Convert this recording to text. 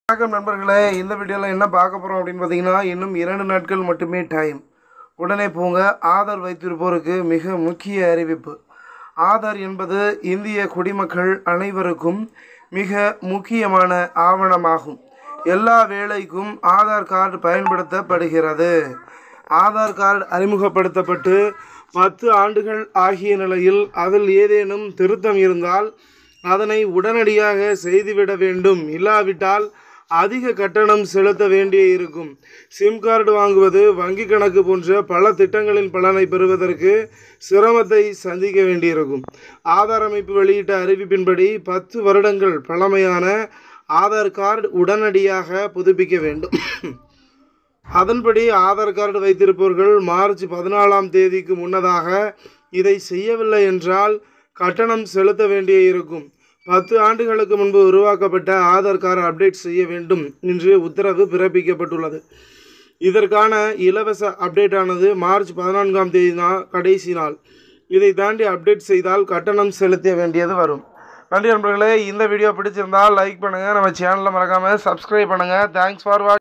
வணக்கம் நண்பர்களே இந்த வீடியோவில் என்ன பார்க்க போகிறோம் அப்படின்னு பார்த்தீங்கன்னா இன்னும் இரண்டு நாட்கள் மட்டுமே டைம் உடனே போங்க ஆதார் வைத்திருப்போருக்கு மிக முக்கிய அறிவிப்பு ஆதார் என்பது இந்திய குடிமக்கள் அனைவருக்கும் மிக முக்கியமான ஆவணமாகும் எல்லா வேலைக்கும் ஆதார் கார்டு பயன்படுத்தப்படுகிறது ஆதார் கார்டு அறிமுகப்படுத்தப்பட்டு பத்து ஆண்டுகள் ஆகிய நிலையில் அதில் ஏதேனும் திருத்தம் இருந்தால் அதனை உடனடியாக செய்துவிட வேண்டும் இல்லாவிட்டால் அதிக கட்டணம் செலுத்த வேண்டிய இருக்கும் சிம் கார்டு வாங்குவது வங்கி கணக்கு போன்ற பல திட்டங்களின் பலனை பெறுவதற்கு சிரமத்தை சந்திக்க வேண்டியிருக்கும் ஆதார் அமைப்பு வெளியிட்ட அறிவிப்பின்படி பத்து வருடங்கள் பழமையான ஆதார் கார்டு உடனடியாக புதுப்பிக்க வேண்டும் அதன்படி ஆதார் கார்டு வைத்திருப்பவர்கள் மார்ச் பதினாலாம் தேதிக்கு முன்னதாக இதை செய்யவில்லை என்றால் கட்டணம் செலுத்த வேண்டிய இருக்கும் பத்து ஆண்டுகளுக்கு முன்பு உருவாக்கப்பட்ட ஆதார் கார்டு அப்டேட் செய்ய வேண்டும் என்று உத்தரவு பிறப்பிக்கப்பட்டுள்ளது இதற்கான இலவச அப்டேட்டானது மார்ச் பதினான்காம் தேதி நா கடைசி நாள் இதை தாண்டி அப்டேட் செய்தால் கட்டணம் செலுத்த வேண்டியது வரும் நன்றி நண்பர்களே இந்த வீடியோ பிடிச்சிருந்தால் லைக் பண்ணுங்கள் நம்ம சேனலை மறக்காமல் சப்ஸ்கிரைப் பண்ணுங்கள் தேங்க்ஸ் ஃபார் வாட்ச்